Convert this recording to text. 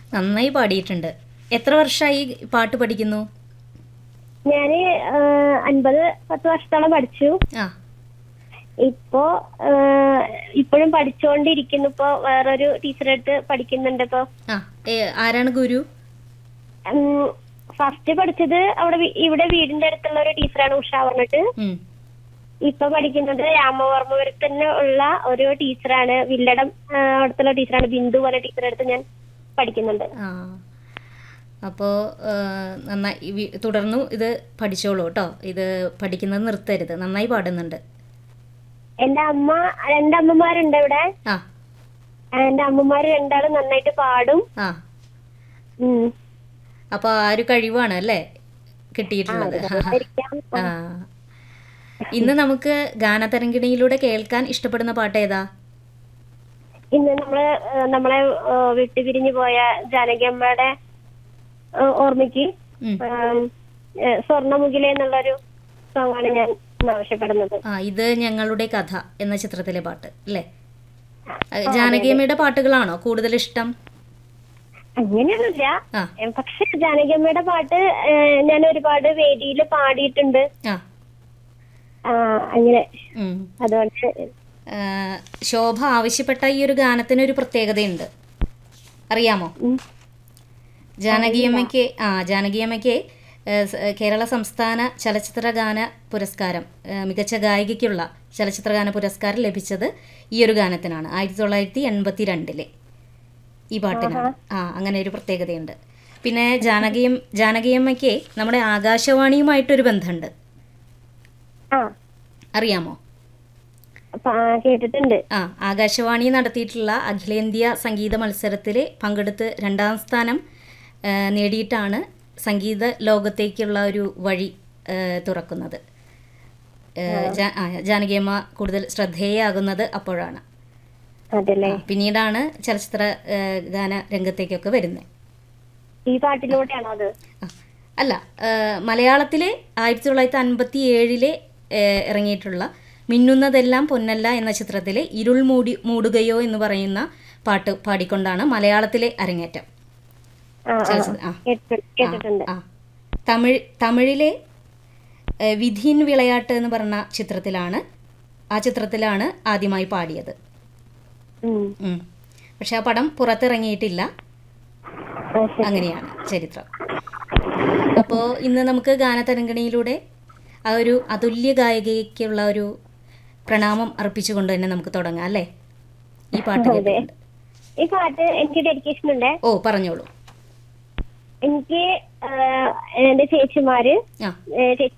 നന്നായി പാടിയിട്ടുണ്ട് എത്ര വർഷമായി പാട്ട് പഠിക്കുന്നു ഞാന് ആ, അൻപത് പത്ത് വർഷത്തോളം പഠിച്ചു ആ ഇപ്പോ ആ, ഇപ്പോഴും പഠിച്ചുകൊണ്ടിരിക്കുന്നു ഇപ്പോ വേറൊരു ടീച്ചറെ അടുത്ത് പഠിക്കുന്നുണ്ട് ഇപ്പോ ആ ഏ, ആരാണ് ഗുരു ഫസ്റ്റ് പഠിച്ചത് അവിടെ വി- ഇവിടെ വീടിന്റെ അടുത്തുള്ള ഒരു ടീച്ചറാണ് ഉഷ പറഞ്ഞിട്ട് ഉം. ഇപ്പൊ പഠിക്കുന്നത് രാമവർമ്മപുരത്ത് തന്നെ ഉള്ള ഒരു ടീച്ചറാണ് വില്ലടം ആ, അവിടുത്തെ ടീച്ചറാണ് ബിന്ദു പറഞ്ഞ ടീച്ചറെ അടുത്ത് ഞാൻ പഠിക്കുന്നുണ്ട് ആ അപ്പോൾ നന്നായി വി- തുടർന്നു ഇത് പഠിച്ചോളൂ കേട്ടോ ഇത് പഠിക്കുന്നത് നിർത്തരുത് നന്നായി പാടുന്നുണ്ട് എന്റെ അമ്മ രണ്ടമ്മമാരുണ്ട് ഇവിടെ ആ എന്റെ അമ്മമാര് രണ്ടാളും നന്നായിട്ട് പാടും ആ ഉം. അപ്പോൾ ആ ഒരു കഴിവാണ് അല്ലേ കിട്ടിയിട്ടുള്ളത് ആയിരിക്കാം. ആ ഇന്ന് നമുക്ക് ഗാനതരംഗിണിയിലൂടെ കേൾക്കാൻ ഇഷ്ടപ്പെടുന്ന പാട്ട് ഏതാ ഇന്ന് നമ്മള് ആ, നമ്മളെ ആ, വിട്ടുപിരിഞ്ഞു പോയ ജാനകിയമ്മയുടെ ആ, ഓർമ്മയ്ക്ക് ഉം. ആം, ഏ, സ്വർണ്ണമുഖില എന്നുള്ളൊരു സോങ് ആണ് ഞാൻ ഇന്ന് ആവശ്യപ്പെടുന്നത് ആ ഇത് ഞങ്ങളുടെ കഥ എന്ന ചിത്രത്തിലെ പാട്ട് അല്ലേ ജാനകിയമ്മയുടെ പാട്ടുകളാണോ കൂടുതൽ ഇഷ്ടം അങ്ങനെയൊന്നുമില്ല ആ ഏ, പക്ഷെ ജാനകിയമ്മയുടെ പാട്ട് ഏ, ഞാൻ ഒരുപാട് വേദിയിൽ പാടിയിട്ടുണ്ട് ആ ആ, അങ്ങനെ ഉം. അതുകൊണ്ട് ആ, ശോഭ ആവശ്യപ്പെട്ട ഈ ഒരു ഗാനത്തിന് ഒരു പ്രത്യേകതയുണ്ട് അറിയാമോ ഉം. ജാനകിയമ്മയ്ക്ക് ആ ജാനകിയമ്മയ്ക്ക് ഏ, സ- കേരള സംസ്ഥാന ചലച്ചിത്ര ഗാന പുരസ്കാരം ഏ, മികച്ച ഗായികയ്ക്കുള്ള ചലച്ചിത്ര ഗാന പുരസ്കാരം ലഭിച്ചത് ഈ ഒരു ഗാനത്തിനാണ് ആയിരത്തി തൊള്ളായിരത്തി എൺപത്തി രണ്ടിലെ ഈ പാട്ടിനാണ് ആ അങ്ങനെ ഒരു പ്രത്യേകതയുണ്ട് പിന്നെ ജാനകിയം ജാനകിയമ്മയ്ക്ക് നമ്മുടെ ആകാശവാണിയുമായിട്ടൊരു ബന്ധമുണ്ട് ആ അറിയാമോ അപ്പൊ, ആ, കേട്ടിട്ടുണ്ട് ആ ആകാശവാണി നടത്തിയിട്ടുള്ള അഖിലേന്ത്യാ സംഗീത മത്സരത്തിൽ പങ്കെടുത്ത് രണ്ടാം സ്ഥാനം ആ, നേടിയിട്ടാണ് സംഗീത ലോകത്തേക്കുള്ള ഒരു വഴി ആ, തുറക്കുന്നത് ആ, ജാ- ആ, ജാനകിയമ്മ കൂടുതൽ ശ്രദ്ധേയാകുന്നത് അപ്പോഴാണ് അതല്ലേ പിന്നീടാണ് ചലച്ചിത്ര ആ, ഗാന രംഗത്തേക്കൊക്കെ വരുന്നത് ഈ പാട്ടിലൂടെയാണോ അത് അല്ല ആ, മലയാളത്തിലെ ആയിരത്തി തൊള്ളായിരത്തി അൻപത്തി ഏഴിലെ ഇറങ്ങിയിട്ടുള്ള മിന്നുന്നതെല്ലാം പൊന്നല്ല എന്ന ചിത്രത്തിലെ ഇരുൾ മൂടി മൂടുകയോ എന്ന് പറയുന്ന പാട്ട് പാടിക്കൊണ്ടാണ് മലയാളത്തിലെ അരങ്ങേറ്റം ആ, ആ, ചലച്ചിത്ര- ആ. കേട്ടിട്ടുണ്ട് കേട്ടിട്ടുണ്ട് ആ തമിഴ് തമിഴിലെ ഏ, വിധിൻ വിളയാട്ട് എന്ന് പറഞ്ഞ ചിത്രത്തിലാണ് ആ ചിത്രത്തിലാണ് ആദ്യമായി പാടിയത് ഉം. ഉം. പക്ഷെ ആ പടം പുറത്തിറങ്ങിയിട്ടില്ല ആ, ശരി. അങ്ങനെയാണ് ചരിത്രം അപ്പോൾ ഇന്ന് നമുക്ക് ഗാനതരംഗണിയിലൂടെ ആ ഒരു അതുല്യ ഗായികയ്ക്കുള്ള ഒരു പ്രണാമം അർപ്പിച്ചുകൊണ്ട് തന്നെ നമുക്ക് തുടങ്ങാം അല്ലേ ഈ പാട്ട് അതെ. കേട്ടുകൊണ്ട് ഈ പാട്ട് എനിക്ക് ഡെഡിക്കേഷൻ ഉണ്ട് ഓ പറഞ്ഞോളൂ എനിക്ക് ആ, എന്റെ ചേച്ചിമാര് ആ ഏ, ചേച്ചി